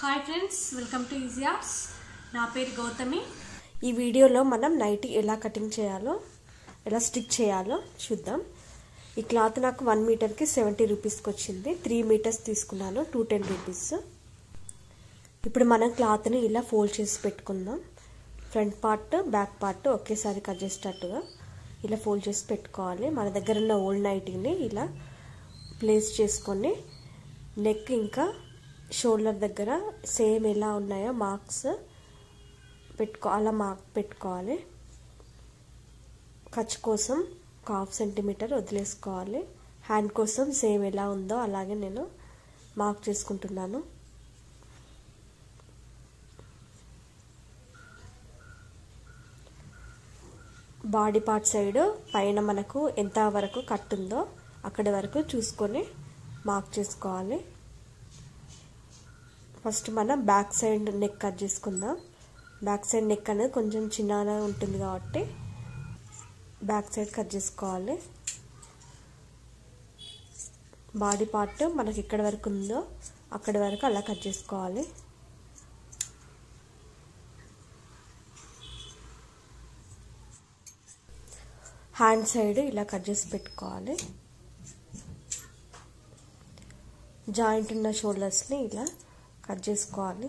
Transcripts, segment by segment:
hi friends welcome to easy arts నా పేరు గౌతమి ఈ వీడియోలో మనం నైటీ ఎలా కటింగ్ చేయాలో ఎలా స్టిక్ చేయాలో చూద్దాం ఈ క్లాత్ నాకు వన్ మీటర్కి సెవెంటీ రూపీస్కి వచ్చింది త్రీ మీటర్స్ తీసుకున్నాను టూ టెన్ రూపీస్ ఇప్పుడు మనం క్లాత్ని ఇలా ఫోల్డ్ చేసి పెట్టుకుందాం ఫ్రంట్ పార్ట్ బ్యాక్ పార్ట్ ఒకేసారి కట్ చేసేటట్టుగా ఇలా ఫోల్డ్ చేసి పెట్టుకోవాలి మన దగ్గర ఉన్న ఓల్డ్ నైటీని ఇలా ప్లేస్ చేసుకొని నెక్ ఇంకా షోల్డర్ దగ్గర సేమ్ ఎలా ఉన్నాయో మార్క్స్ పెట్టుకో అలా మార్క్ పెట్టుకోవాలి ఖర్చు కోసం ఒక హాఫ్ సెంటీమీటర్ వదిలేసుకోవాలి హ్యాండ్ కోసం సేమ్ ఎలా ఉందో అలాగే నేను మార్క్ చేసుకుంటున్నాను బాడీ పార్ట్ సైడ్ పైన మనకు ఎంత వరకు కట్ ఉందో అక్కడి వరకు చూసుకొని మార్క్ చేసుకోవాలి ఫస్ట్ మనం బ్యాక్ సైడ్ నెక్ కట్ చేసుకుందాం బ్యాక్ సైడ్ నెక్ అనేది కొంచెం చిన్నగా ఉంటుంది కాబట్టి బ్యాక్ సైడ్ కట్ చేసుకోవాలి బాడీ పార్ట్ మనకి ఎక్కడి వరకు ఉందో అక్కడి వరకు అలా కట్ చేసుకోవాలి హ్యాండ్ సైడ్ ఇలా కట్ చేసి పెట్టుకోవాలి జాయింట్ ఉన్న షోల్డర్స్ని ఇలా కట్ చేసుకోవాలి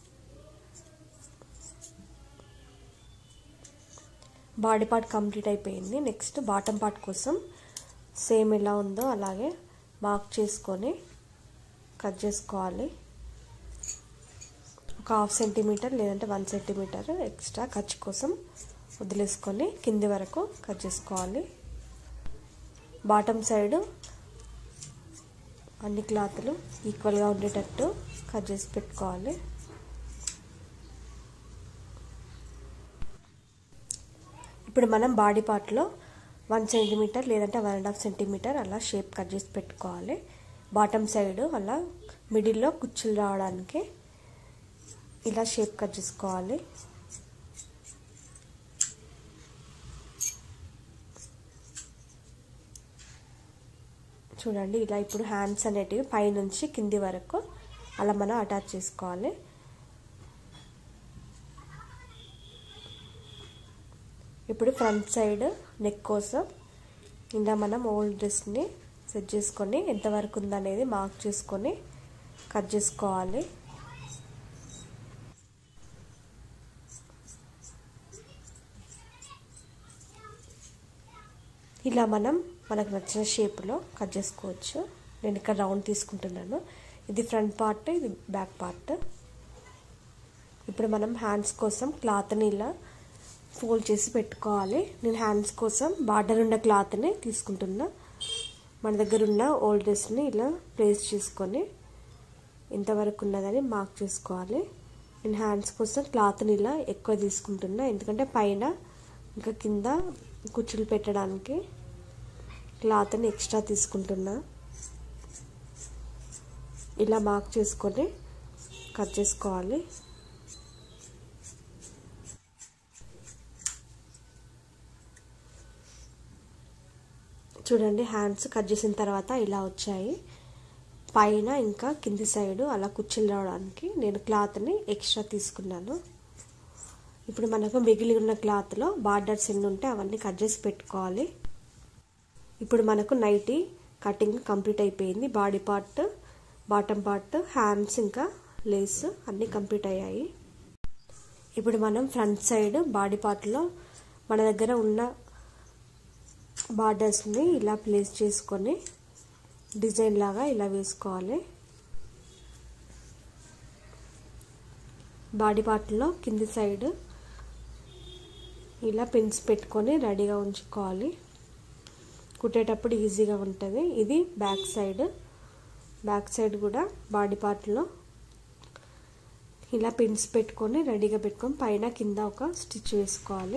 బాడీ పార్ట్ కంప్లీట్ అయిపోయింది నెక్స్ట్ బాటమ్ పార్ట్ కోసం సేమ్ ఎలా ఉందో అలాగే మార్క్ చేసుకొని కట్ చేసుకోవాలి ఒక హాఫ్ సెంటీమీటర్ లేదంటే వన్ సెంటీమీటర్ ఎక్స్ట్రా ఖర్చు కోసం వదిలేసుకొని కింది వరకు కట్ చేసుకోవాలి బాటమ్ సైడ్ అన్ని క్లాత్లు ఈక్వల్గా ఉండేటట్టు కట్ చేసి పెట్టుకోవాలి ఇప్పుడు మనం బాడీ పార్ట్లో వన్ సెంటీమీటర్ లేదంటే వన్ అండ్ హాఫ్ సెంటీమీటర్ అలా షేప్ కట్ చేసి పెట్టుకోవాలి బాటమ్ సైడ్ అలా మిడిల్లో కుచ్చులు రావడానికి ఇలా షేప్ కట్ చేసుకోవాలి చూడండి ఇలా ఇప్పుడు హ్యాండ్స్ అనేటివి పైనుంచి కింది వరకు అలా మనం అటాచ్ చేసుకోవాలి ఇప్పుడు ఫ్రంట్ సైడ్ నెక్ కోసం ఇలా మనం ఓల్డ్ డ్రెస్ని సెట్ చేసుకొని ఎంతవరకు ఉందనేది మార్క్ చేసుకొని కట్ చేసుకోవాలి ఇలా మనం మనకు నచ్చిన షేప్లో కట్ చేసుకోవచ్చు నేను ఇక్కడ రౌండ్ తీసుకుంటున్నాను ఇది ఫ్రంట్ పార్ట్ ఇది బ్యాక్ పార్ట్ ఇప్పుడు మనం హ్యాండ్స్ కోసం క్లాత్ని ఇలా ఫోల్డ్ చేసి పెట్టుకోవాలి నేను హ్యాండ్స్ కోసం బార్డర్ ఉన్న క్లాత్ని తీసుకుంటున్నా మన దగ్గర ఉన్న ఓల్డ్ డ్రెస్ని ఇలా ప్లేస్ చేసుకొని ఎంతవరకు ఉన్నదని మార్క్ చేసుకోవాలి నేను హ్యాండ్స్ కోసం క్లాత్ని ఇలా ఎక్కువ తీసుకుంటున్నా ఎందుకంటే పైన ఇంకా కింద కుచ్చులు పెట్టడానికి క్లాత్ని ఎక్స్ట్రా తీసుకుంటున్నా ఇలా మార్క్ చేసుకొని కట్ చేసుకోవాలి చూడండి హ్యాండ్స్ కట్ చేసిన తర్వాత ఇలా వచ్చాయి పైన ఇంకా కింది సైడు అలా కుర్చీలు రావడానికి నేను క్లాత్ని ఎక్స్ట్రా తీసుకున్నాను ఇప్పుడు మనకు మిగిలి ఉన్న క్లాత్లో బార్డర్స్ ఎన్ని ఉంటే అవన్నీ కట్ చేసి పెట్టుకోవాలి ఇప్పుడు మనకు నైటీ కటింగ్ కంప్లీట్ అయిపోయింది body part bottom part hands ఇంకా లేస్ అన్నీ కంప్లీట్ అయ్యాయి ఇప్పుడు మనం ఫ్రంట్ సైడ్ బాడీ పార్ట్లో మన దగ్గర ఉన్న బార్డర్స్ని ఇలా ప్లేస్ చేసుకొని డిజైన్ లాగా ఇలా వేసుకోవాలి బాడీ పార్ట్లో కింది సైడ్ ఇలా పిన్స్ పెట్టుకొని రెడీగా ఉంచుకోవాలి కుట్టేటప్పుడు ఈజీగా ఉంటుంది ఇది బ్యాక్ సైడ్ బ్యాక్ సైడ్ కూడా బాడీ పార్ట్లో ఇలా పిన్స్ పెట్టుకొని రెడీగా పెట్టుకొని పైన కింద ఒక స్టిచ్ వేసుకోవాలి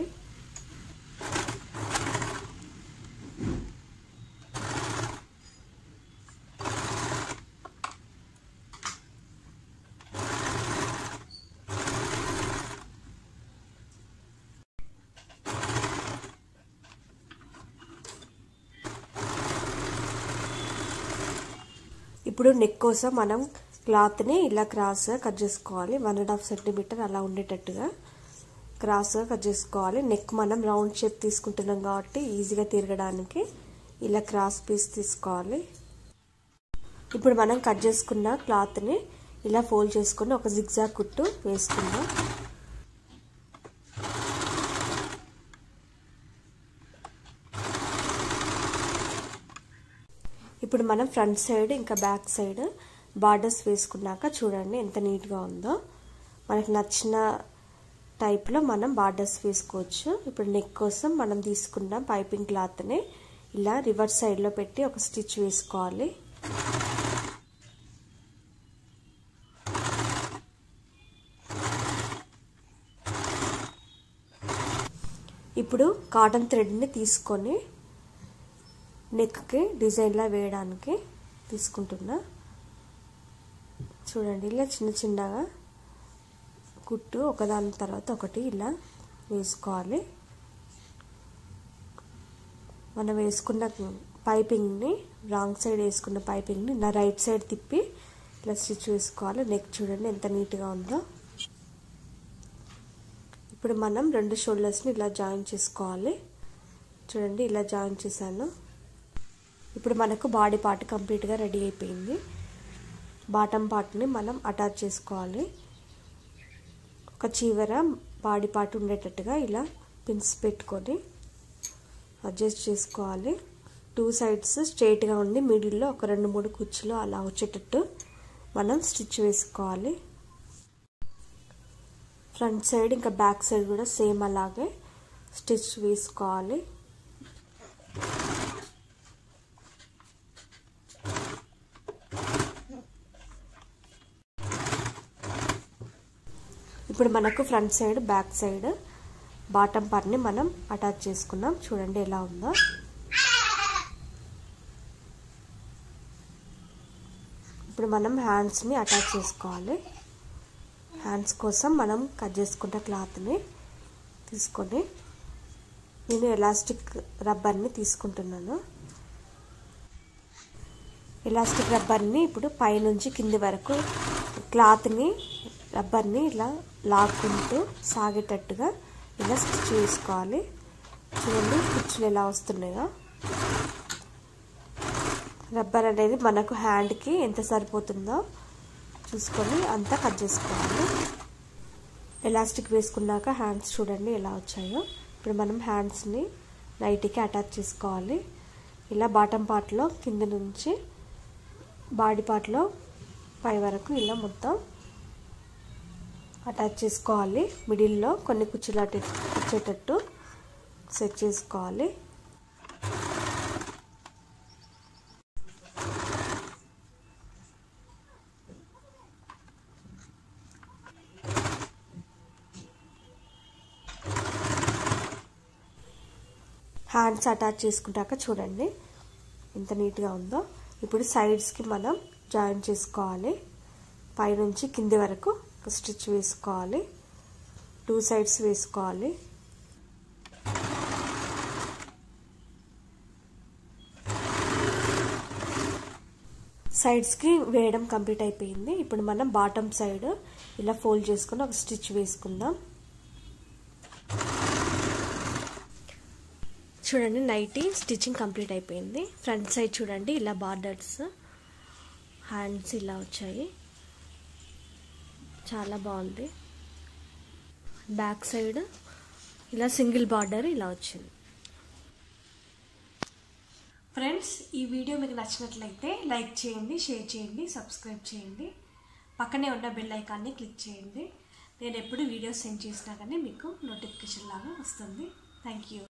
ఇప్పుడు నెక్ కోసం మనం క్లాత్ని ఇలా క్రాస్గా కట్ చేసుకోవాలి వన్ అండ్ హాఫ్ సెంటీమీటర్ అలా ఉండేటట్టుగా క్రాస్గా కట్ చేసుకోవాలి నెక్ మనం రౌండ్ షేప్ తీసుకుంటున్నాం కాబట్టి ఈజీగా తిరగడానికి ఇలా క్రాస్ పీస్ తీసుకోవాలి ఇప్పుడు మనం కట్ చేసుకున్న క్లాత్ని ఇలా ఫోల్డ్ చేసుకుని ఒక జిగ్జాగ్ కుట్టు వేసుకుందాం ఇప్పుడు మనం ఫ్రంట్ సైడ్ ఇంకా బ్యాక్ సైడ్ బార్డర్స్ వేసుకున్నాక చూడండి ఎంత నీట్గా ఉందో మనకు నచ్చిన టైప్లో మనం బార్డర్స్ వేసుకోవచ్చు ఇప్పుడు నెక్ కోసం మనం తీసుకున్న పైపింగ్ క్లాత్ని ఇలా రివర్స్ సైడ్లో పెట్టి ఒక స్టిచ్ వేసుకోవాలి ఇప్పుడు కాటన్ థ్రెడ్ని తీసుకొని నెక్కి డిజైన్లా వేయడానికి తీసుకుంటున్నా చూడండి ఇలా చిన్న చిన్నగా కుట్టు ఒకదాని తర్వాత ఒకటి ఇలా వేసుకోవాలి మనం వేసుకున్న పైపింగ్ని రాంగ్ సైడ్ వేసుకున్న పైపింగ్ని నా రైట్ సైడ్ తిప్పి ఇలా స్టిచ్ వేసుకోవాలి నెక్ చూడండి ఎంత నీట్గా ఉందో ఇప్పుడు మనం రెండు షోల్డర్స్ని ఇలా జాయిన్ చేసుకోవాలి చూడండి ఇలా జాయిన్ చేశాను ఇప్పుడు మనకు బాడీ పార్ట్ కంప్లీట్గా రెడీ అయిపోయింది బాటమ్ పార్ట్ని మనం అటాచ్ చేసుకోవాలి ఒక చీవర బాడీ పార్ట్ ఉండేటట్టుగా ఇలా పిన్స్ పెట్టుకొని అడ్జస్ట్ చేసుకోవాలి టూ సైడ్స్ స్ట్రైట్గా ఉండి మిడిల్లో ఒక రెండు మూడు కుచ్చులు అలా వచ్చేటట్టు మనం స్టిచ్ వేసుకోవాలి ఫ్రంట్ సైడ్ ఇంకా బ్యాక్ సైడ్ కూడా సేమ్ అలాగే స్టిచ్ వేసుకోవాలి ఇప్పుడు మనకు front side back side bottom పార్ట్ని మనం అటాచ్ చేసుకున్నాం చూడండి ఎలా ఉందో ఇప్పుడు మనం హ్యాండ్స్ని అటాచ్ చేసుకోవాలి హ్యాండ్స్ కోసం మనం కట్ చేసుకున్న క్లాత్ని తీసుకొని నేను ఎలాస్టిక్ రబ్బర్ని తీసుకుంటున్నాను ఎలాస్టిక్ రబ్బర్ని ఇప్పుడు పైనుంచి కింది వరకు క్లాత్ని రబ్బర్ని ఇలా లాక్కుంటూ సాగేటట్టుగా ఇలా స్టిచ్ వేసుకోవాలి చూడండి స్టిచ్లు ఎలా వస్తున్నాయో రబ్బర్ అనేది మనకు హ్యాండ్కి ఎంత సరిపోతుందో చూసుకొని అంతా కట్ చేసుకోవాలి ఎలాస్టిక్ వేసుకున్నాక హ్యాండ్స్ చూడండి ఎలా వచ్చాయో ఇప్పుడు మనం హ్యాండ్స్ని నైటీకి అటాచ్ చేసుకోవాలి ఇలా బాటమ్ పార్ట్లో కింద నుంచి బాడీ పార్ట్లో పై వరకు ఇలా మొత్తం అటాచ్ చేసుకోవాలి మిడిల్లో కొన్ని కుచ్చులు అటు వచ్చేటట్టు సెట్ చేసుకోవాలి హ్యాండ్స్ అటాచ్ చేసుకుంటాక చూడండి ఎంత నీట్గా ఉందో ఇప్పుడు సైడ్స్కి మనం జాయిన్ చేసుకోవాలి పైనుంచి కింది వరకు ఒక స్టిచ్ వేసుకోవాలి టూ సైడ్స్ వేసుకోవాలి సైడ్స్కి వేయడం కంప్లీట్ అయిపోయింది ఇప్పుడు మనం బాటమ్ సైడ్ ఇలా ఫోల్డ్ చేసుకుని ఒక స్టిచ్ వేసుకుందాం చూడండి నైటీ స్టిచ్చింగ్ కంప్లీట్ అయిపోయింది ఫ్రంట్ సైడ్ చూడండి ఇలా బార్డర్స్ హ్యాండ్స్ ఇలా వచ్చాయి చాలా బాగుంది బ్యాక్ సైడ్ ఇలా సింగిల్ బార్డర్ ఇలా వచ్చింది ఫ్రెండ్స్ ఈ వీడియో మీకు నచ్చినట్లయితే లైక్ చేయండి షేర్ చేయండి సబ్స్క్రైబ్ చేయండి పక్కనే ఉన్న బెల్ ఐకాన్ని క్లిక్ చేయండి నేను ఎప్పుడు వీడియోస్ సెండ్ చేసినా కానీ మీకు నోటిఫికేషన్ లాగా వస్తుంది థ్యాంక్ యూ